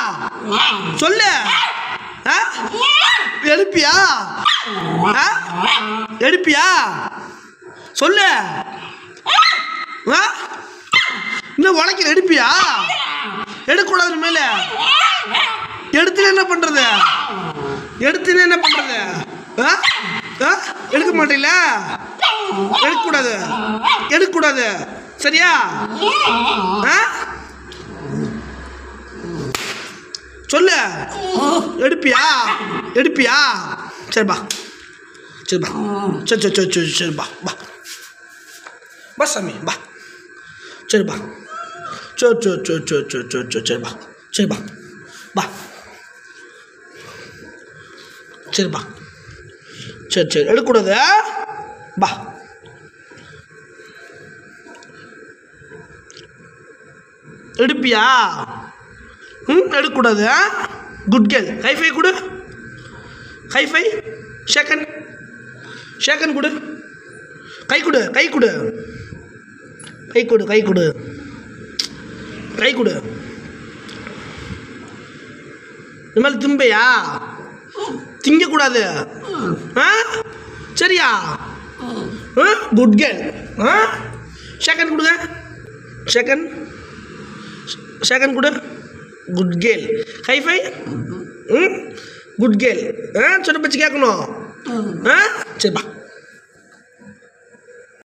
சொல்லு ஆ எடுப்பியா ஆ எடுப்பியா சொல்லு ஆ இன்னும் உழைக்கிற எடுப்பியா எடுக்கக்கூடாது மேல எடுத்துல என்ன பண்றது எடுத்துல என்ன பண்றது ஆ ஆ எடுக்க மாட்டீங்கள எடுக்கக்கூடாது எடுக்கக்கூடாது சரியா ஆ சொல்லு எடுப்பியா எடுப்பியா சரிப்பா சரிப்பா சரி சரி சரி சரி சரிப்பா பா பா சாமி பா சரிப்பா சரி சரி சரி சரி சரி சரி சரி சரிப்பா சரிப்பா பா சரிப்பா சரி சரி எடுக்கக்கூடாது பா எடுப்பியா ம் எடுக்கக்கூடாது குட் கேர்ள் ஹைஃபை கொடு ஹைஃபை ஷேக்கன் ஷேக்கன் கொடு கை கொடு கை கொடு கை கொடு கை கொடு கை கொடு இந்த மாதிரி திம்பையா திங்கக்கூடாது ஆ சரியா ஆ குட் கேர்ள் ஆ ஷேக்கன் கொடுங்க ஷேக்கன் ஷேக்கன் கொடு குட் கேர்ள் ஹைஃபை ம் குட் கேர்ள் ஆ சொன்ன பச்சு கேட்கணும் ஆ சரிப்பா